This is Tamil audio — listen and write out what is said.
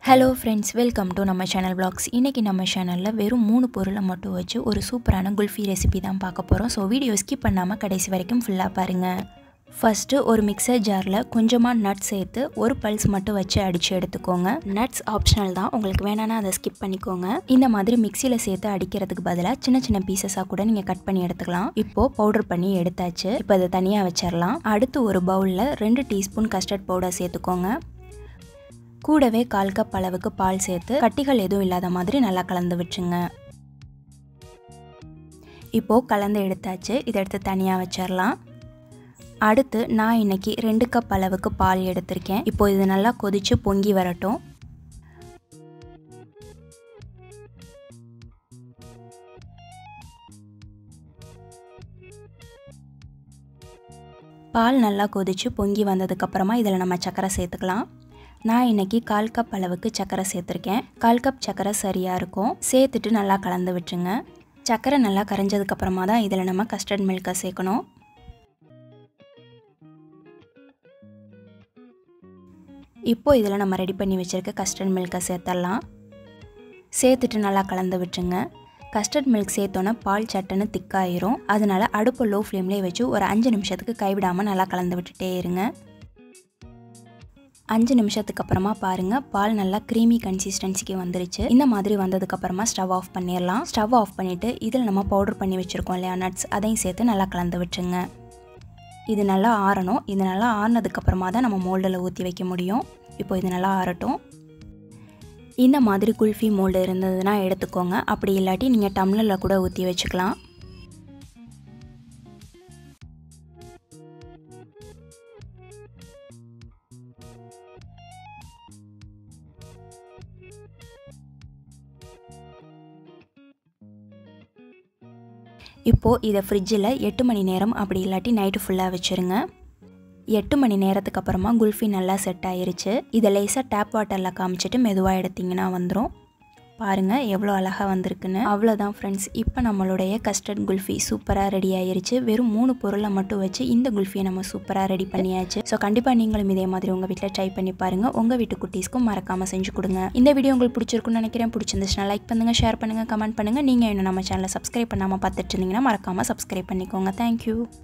ஹலோ ஃப்ரெண்ட்ஸ் வெல்கம் டு நம்ம சேனல் vlogs இன்றைக்கி நம்ம சேனலில் வெறும் மூணு பொருளை மட்டும் வச்சு ஒரு சூப்பரான குல்ஃபி ரெசிபி தான் பார்க்க போகிறோம் ஸோ வீடியோ ஸ்கிப் பண்ணாமல் கடைசி வரைக்கும் ஃபுல்லாக பாருங்கள் ஃபஸ்ட்டு ஒரு மிக்சர் ஜாரில் கொஞ்சமாக நட்ஸ் சேர்த்து ஒரு பல்ஸ் மட்டும் வச்சு அடித்து எடுத்துக்கோங்க நட்ஸ் ஆப்ஷனல் தான் உங்களுக்கு வேணான்னா அதை ஸ்கிப் பண்ணிக்கோங்க இந்த மாதிரி மிக்சியில் சேர்த்து அடிக்கிறதுக்கு பதிலாக சின்ன சின்ன பீசஸாக கூட நீங்கள் கட் பண்ணி எடுத்துக்கலாம் இப்போது பவுடர் பண்ணி எடுத்தாச்சு இப்போ அதை தனியாக வச்சிடலாம் அடுத்து ஒரு பவுலில் ரெண்டு டீஸ்பூன் கஸ்டர்ட் பவுடர் சேர்த்துக்கோங்க கூடவே கால் கப் அளவுக்கு பால் சேர்த்து கட்டிகள் எதுவும் இல்லாத மாதிரி நல்லா கலந்து விட்டுருங்க இப்போது கலந்து எடுத்தாச்சு இதை எடுத்து தனியாக வச்சிடலாம் அடுத்து நான் இன்னைக்கு ரெண்டு கப் அளவுக்கு பால் எடுத்திருக்கேன் இப்போ இது நல்லா கொதித்து பொங்கி வரட்டும் பால் நல்லா கொதித்து பொங்கி வந்ததுக்கப்புறமா இதில் நம்ம சர்க்கரை சேர்த்துக்கலாம் நான் இன்றைக்கி கால் கப் அளவுக்கு சர்க்கரை சேர்த்துருக்கேன் கால் கப் சர்க்கரை சரியாக இருக்கும் சேர்த்துட்டு நல்லா கலந்து விட்டுருங்க சர்க்கரை நல்லா கரைஞ்சதுக்கப்புறமா தான் இதில் நம்ம கஸ்டர்ட் மில்கை சேர்க்கணும் இப்போது இதில் நம்ம ரெடி பண்ணி வச்சுருக்க கஸ்டர்ட் மில்கை சேர்த்துடலாம் சேர்த்துட்டு நல்லா கலந்து விட்டுருங்க கஸ்டர்ட் மில்க் சேர்த்தோன்னே பால் சட்டுன்னு திக்காயிரும் அதனால் அடுப்பு லோ ஃப்ளேம்லேயே வச்சு ஒரு அஞ்சு நிமிஷத்துக்கு கைவிடாமல் நல்லா கலந்து விட்டுட்டே இருங்க அஞ்சு நிமிஷத்துக்கு அப்புறமா பாருங்கள் பால் நல்லா க்ரீமி கன்சிஸ்டன்சிக்கு வந்துருச்சு இந்த மாதிரி வந்ததுக்கப்புறமா ஸ்டவ் ஆஃப் பண்ணிடலாம் ஸ்டவ் ஆஃப் பண்ணிவிட்டு இதில் நம்ம பவுடர் பண்ணி வச்சுருக்கோம் இல்லையா நட்ஸ் அதையும் சேர்த்து நல்லா கலந்து விட்டுருங்க இது நல்லா ஆறணும் இது நல்லா ஆறினதுக்கப்புறமா தான் நம்ம மோல்டில் ஊற்றி வைக்க முடியும் இப்போ இது நல்லா ஆறட்டும் இந்த மாதிரி குல்ஃபி மோல்டு இருந்ததுன்னா எடுத்துக்கோங்க அப்படி இல்லாட்டி நீங்கள் டம்ளரில் கூட ஊற்றி வச்சுக்கலாம் இப்போது இதை ஃப்ரிட்ஜில் எட்டு மணி நேரம் அப்படி இல்லாட்டி நைட்டு ஃபுல்லாக வச்சுருங்க எட்டு மணி நேரத்துக்கு அப்புறமா குல்ஃபி நல்லா செட் ஆயிருச்சு இதை லேசாக டேப் வாட்டரில் காமிச்சிட்டு மெதுவாக எடுத்திங்கன்னா வந்துடும் பாருங்கள் எவ்வளோ அழகாக வந்திருக்குன்னு அவ்வளோதான் ஃப்ரெண்ட்ஸ் இப்போ நம்மளுடைய கஸ்டர்ட் குல்ஃபி சூப்பராக ரெடி ஆயிருச்சு வெறும் மூணு பொருளை மட்டும் வச்சு இந்த குல்ஃபியை நம்ம சூப்பராக ரெடி பண்ணியாச்சு ஸோ கண்டிப்பாக நீங்களும் இதே மாதிரி உங்கள் வீட்டில் ட்ரை பண்ணி பாருங்கள் உங்கள் வீட்டு குட்டீஸ்க்கும் மறக்காமல் செஞ்சு கொடுங்க இந்த வீடியோ உங்களுக்கு பிடிச்சிருக்குன்னு நினைக்கிறேன் பிடிச்சிருந்துச்சுன்னா லைக் பண்ணுங்கள் ஷேர் பண்ணுங்கள் கமெண்ட் பண்ணுங்கள் நீங்கள் இன்னும் நம்ம சேனலை சப்ஸ்கிரைப் பண்ணாமல் பார்த்துட்டு இருந்தீங்கன்னா மறக்காமல் சப்ஸ்கிரைப் பண்ணிக்கோங்க தேங்க்யூ